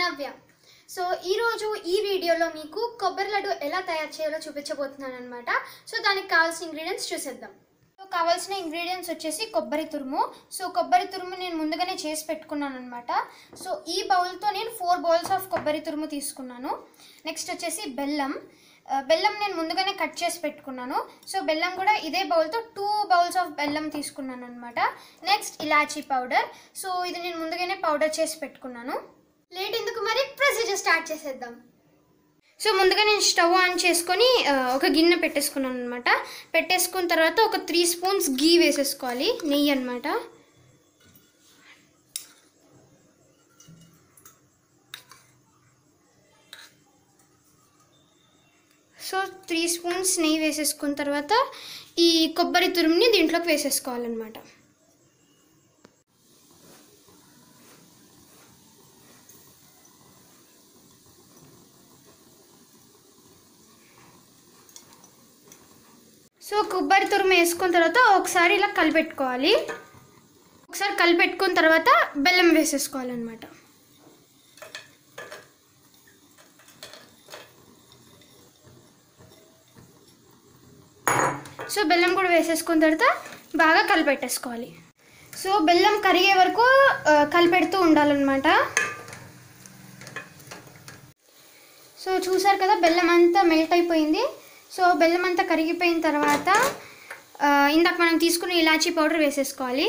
నవ్య so ఈరోజు ఈ వీడియోలో మీకు కొబ్బరి లడ్డు ఎలా తయారు చేయాలో చూపించబోతున్నాను అనమాట సో దానికి కావాల్సిన ఇంగ్రీడియంట్స్ చూసేద్దాం సో కావాల్సిన ఇంగ్రీడియంట్స్ వచ్చేసి కొబ్బరి తురుము సో కొబ్బరి తురుము నేను ముందుగానే చేసి పెట్టుకున్నాను అనమాట సో ఈ బౌల్తో నేను ఫోర్ బౌల్స్ ఆఫ్ కొబ్బరి తురుము తీసుకున్నాను నెక్స్ట్ వచ్చేసి బెల్లం ఆ, బెల్లం నేను ముందుగానే కట్ చేసి పెట్టుకున్నాను సో బెల్లం కూడా ఇదే బౌల్తో టూ బౌల్స్ ఆఫ్ బెల్లం తీసుకున్నాను అనమాట నెక్స్ట్ ఇలాచీ పౌడర్ సో ఇది నేను ముందుగానే పౌడర్ చేసి పెట్టుకున్నాను లేట్ ఎందుకు మరి ప్రొసీజర్ స్టార్ట్ చేసేద్దాం సో ముందుగా నేను స్టవ్ ఆన్ చేసుకొని ఆ, ఒక గిన్నె పెట్టేసుకున్నాను అనమాట పెట్టేసుకున్న తర్వాత ఒక త్రీ స్పూన్స్ గీ వేసేసుకోవాలి నెయ్యి అనమాట సో త్రీ స్పూన్స్ నెయ్యి వేసేసుకున్న తర్వాత ఈ కొబ్బరి తురుముని దీంట్లోకి వేసేసుకోవాలన్నమాట సో కొబ్బరి తురుము వేసుకున్న తర్వాత ఒకసారి ఇలా కలిపెట్టుకోవాలి ఒకసారి కలిపెట్టుకున్న తర్వాత బెల్లం వేసేసుకోవాలన్నమాట సో బెల్లం కూడా వేసేసుకున్న తర్వాత బాగా కలిపెట్టేసుకోవాలి సో బెల్లం కరిగే వరకు ఆ, కలిపెడుతూ ఉండాలన్నమాట సో చూసారు కదా బెల్లం అంతా మెల్ట్ అయిపోయింది సో బెల్లం అంతా కరిగిపోయిన తర్వాత ఆ, ఇందాక మనం తీసుకున్న ఇలాచీ పౌడర్ వేసేసుకోవాలి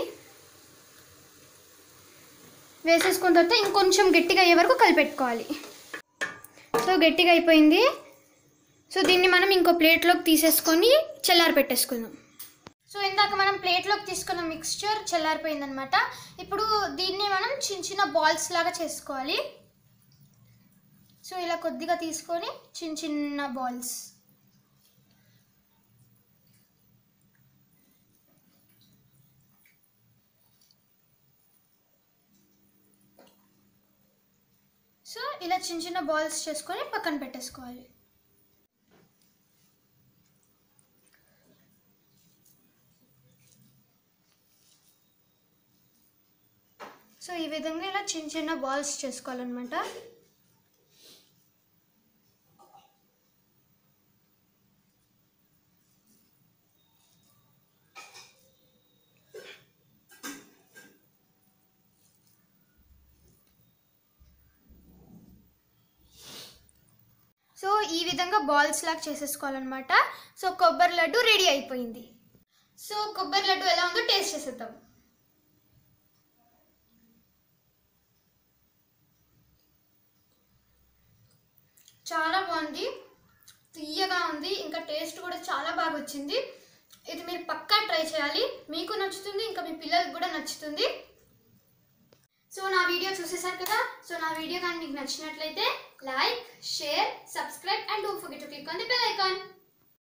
వేసేసుకున్న తర్వాత ఇంకొంచెం గట్టిగా అయ్యే వరకు కలిపెట్టుకోవాలి సో గట్టిగా అయిపోయింది సో దీన్ని మనం ఇంకో ప్లేట్లోకి తీసేసుకొని చల్లారి పెట్టేసుకుందాం సో ఇందాక మనం ప్లేట్లోకి తీసుకున్న మిక్స్చర్ చల్లారిపోయిందనమాట ఇప్పుడు దీన్ని మనం చిన్న చిన్న బాల్స్ లాగా చేసుకోవాలి సో ఇలా కొద్దిగా తీసుకొని చిన్న చిన్న బాల్స్ సో ఇలా చిన్న చిన్న బాల్స్ చేసుకొని పక్కన పెట్టేసుకోవాలి సో ఈ విధంగా ఇలా చిన్న చిన్న బాల్స్ చేసుకోవాలన్నమాట సో ఈ విధంగా బాల్స్ లాగా చేసేసుకోవాలన్నమాట సో కొబ్బరి లడ్డు రెడీ అయిపోయింది సో కొబ్బరి లడ్డు ఎలా ఉందో టేస్ట్ చేసేద్దాం చాలా బాగుంది తీయగా ఉంది ఇంకా టేస్ట్ కూడా చాలా బాగా వచ్చింది ఇది మీరు పక్కా ట్రై చేయాలి మీకు నచ్చుతుంది ఇంకా మీ పిల్లలకు కూడా నచ్చుతుంది సో నా వీడియో చూసేసారు కదా సో నా వీడియో కానీ మీకు నచ్చినట్లయితే like share subscribe and don't forget to click on the bell icon